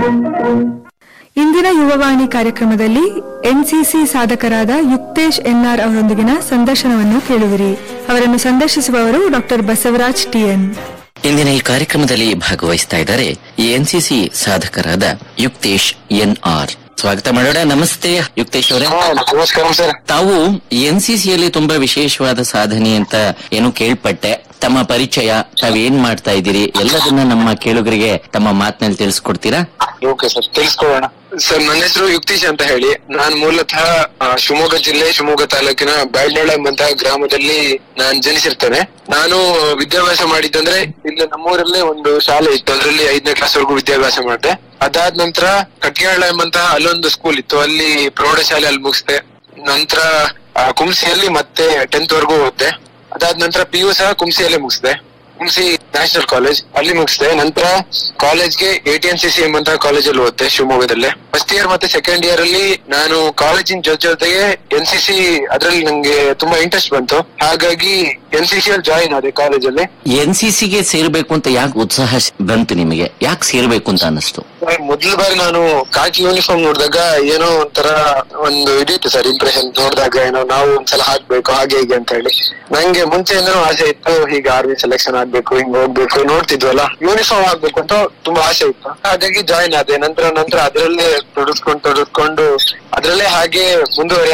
ಇಂದಿನ ಯುವವಾಣಿ ಕಾರ್ಯಕ್ರಮದಲ್ಲಿ ಎನ್ಸಿಸಿ ಸಾಧಕರಾದ ಯುಕ್ತೇಶ್ ಎನ್ಆರ್ ಅವರೊಂದಿಗಿನ ಸಂದರ್ಶನವನ್ನು ಕೇಳುವಿರಿ ಅವರನ್ನು ಸಂದರ್ಶಿಸುವವರು ಡಾಕ್ಟರ್ ಬಸವರಾಜ್ ಟಿಎನ್ ಇಂದಿನ ಈ ಕಾರ್ಯಕ್ರಮದಲ್ಲಿ ಭಾಗವಹಿಸ್ತಾ ಇದ್ದಾರೆ ಎನ್ಸಿಸಿ ಸಾಧಕರಾದ ಯುಕ್ತೇಶ್ ಎನ್ ಆರ್ ಸ್ವಾಗತ ಮಾಡೋಣ ನಮಸ್ತೆ ಯುಕ್ತೇಶ್ ಅವರೇ ಹಾ ನಮಸ್ಕಾರ ಸರ್ ತಾವು ಎನ್ಸಿಸಿಯಲ್ಲಿ ತುಂಬಾ ವಿಶೇಷವಾದ ಸಾಧನೆ ಅಂತ ಏನು ಕೇಳ್ಪಟ್ಟೆ ತಮ್ಮ ಪರಿಚಯ ತಾವೇನ್ ಮಾಡ್ತಾ ಇದ್ದೀರಿ ಎಲ್ಲದನ್ನ ನಮ್ಮ ಕೇಳುಗರಿಗೆ ತಮ್ಮ ಮಾತಿನಲ್ಲಿ ತಿಳಿಸ್ಕೊಡ್ತೀರಾ ಓಕೆ ಸರ್ ತಿಳಿಸ್ಕೊಳ್ಳೋಣ ಸರ್ ನನ್ನ ಹೆಸರು ಯುಕ್ತೀಶ್ ಅಂತ ಹೇಳಿ ನಾನ್ ಮೂಲತಃ ಆ, ಶಿವಮೊಗ್ಗ ಜಿಲ್ಲೆ ಶಿವಮೊಗ್ಗ ತಾಲೂಕಿನ ಬ್ಯಾಳ್ನಾಳ ಎಂಬಂತಹ ಗ್ರಾಮದಲ್ಲಿ ನಾನ್ ಜನಿಸಿರ್ತೇನೆ ನಾನು ವಿದ್ಯಾಭ್ಯಾಸ ಮಾಡಿದ್ದಂದ್ರೆ ಇಲ್ಲಿ ನಮ್ಮೂರಲ್ಲೇ ಒಂದು ಶಾಲೆ ಇತ್ತು ಅದರಲ್ಲಿ ಐದನೇ ಕ್ಲಾಸ್ ವರೆಗೂ ವಿದ್ಯಾಭ್ಯಾಸ ಮಾಡಿದೆ ಅದಾದ ನಂತರ ಕಟ್ಟಿಯಾಳ ಎಂಬಂತಹ ಅಲ್ಲೊಂದು ಸ್ಕೂಲ್ ಇತ್ತು ಅಲ್ಲಿ ಪ್ರೌಢಶಾಲೆ ಅಲ್ಲಿ ಮುಗಿಸ್ದೆ ನಂತರ ಆ, ಕುಂಸಿಯಲ್ಲಿ ಮತ್ತೆ ಟೆಂತ್ ವರೆಗೂ ಓದ್ದೆ ಅದಾದ ನಂತರ ಪಿ ಯು ಸಹ ಕುಂಸಿಯಲ್ಲೇ ಮುಗಿಸ್ದೆ ಕುಂಸಿ ನ್ಯಾಷನಲ್ ಕಾಲೇಜ್ ಅಲ್ಲಿ ಮುಗಿಸ್ದೆ ನಂತರ ಕಾಲೇಜ್ಗೆ A T N C C ಎಂಬಂತಹ ಕಾಲೇಜಲ್ಲಿ ಓದ್ದೆ ಶಿವಮೊಗ್ಗದಲ್ಲೇ ಫಸ್ಟ್ ಇಯರ್ ಮತ್ತೆ ಸೆಕೆಂಡ್ ಇಯರ್ ಅಲ್ಲಿ ನಾನು ಕಾಲೇಜಿನ ಜೊತೆ ಜೊತೆಗೆ ಎನ್ ಸಿ ಸಿ ಅದ್ರಲ್ಲಿ ನಂಗೆ ತುಂಬಾ ಇಂಟ್ರೆಸ್ಟ್ ಬಂತು ಹಾಗಾಗಿ ಎನ್ ಸಿ ಸಿ ಅಲ್ಲಿ ಜಾಯಿನ್ ಆದೆ ಕಾಲೇಜಲ್ಲಿ ಎನ್ಸಿಸಿಗೆ ಸೇರ್ಬೇಕು ಅಂತ ಯಾಕೆ ಉತ್ಸಾಹ ಬಂತು ನಿಮಗೆ ಯಾಕೆ ಸೇರ್ಬೇಕು ಅಂತ ಅನ್ನಿಸ್ತು ಮೊದಲ ಬಾರಿ ನಾನು ಕಾಕಿ ಯೂನಿಫಾರ್ಮ್ ನೋಡಿದಾಗ ಏನೋ ಒಂಥರ ಒಂದು ಇದಿತ್ತು ಸರ್ ಇಂಪ್ರೆಷನ್ ನೋಡಿದಾಗ ಏನೋ ನಾವು ಒಂದ್ಸಲ ಹಾಕ್ಬೇಕು ಹಾಗೆ ಹೀಗೆ ಅಂತ ಹೇಳಿ ನಂಗೆ ಮುಂಚೆಯಿಂದನೂ ಆಸೆ ಇತ್ತು ಹೀಗೆ ಆರ್ಮಿ ಸೆಲೆಕ್ಷನ್ ಆಗ್ಬೇಕು ಹಿಂಗ್ ಹೋಗ್ಬೇಕು ನೋಡ್ತಿದ್ವಲ್ಲ ಯೂನಿಫಾರ್ಮ್ ಆಗ್ಬೇಕು ಅಂತ ತುಂಬಾ ಆಸೆ ಇತ್ತು ಹಾಗಾಗಿ ಜಾಯಿನ್ ಆದೆ ನಂತರ ನಂತರ ಅದರಲ್ಲೇ ತೊಡಸ್ಕೊಂಡು ತೊಡಸ್ಕೊಂಡು ಅದ್ರಲ್ಲೇ ಹಾಗೆ ಮುಂದುವರಿ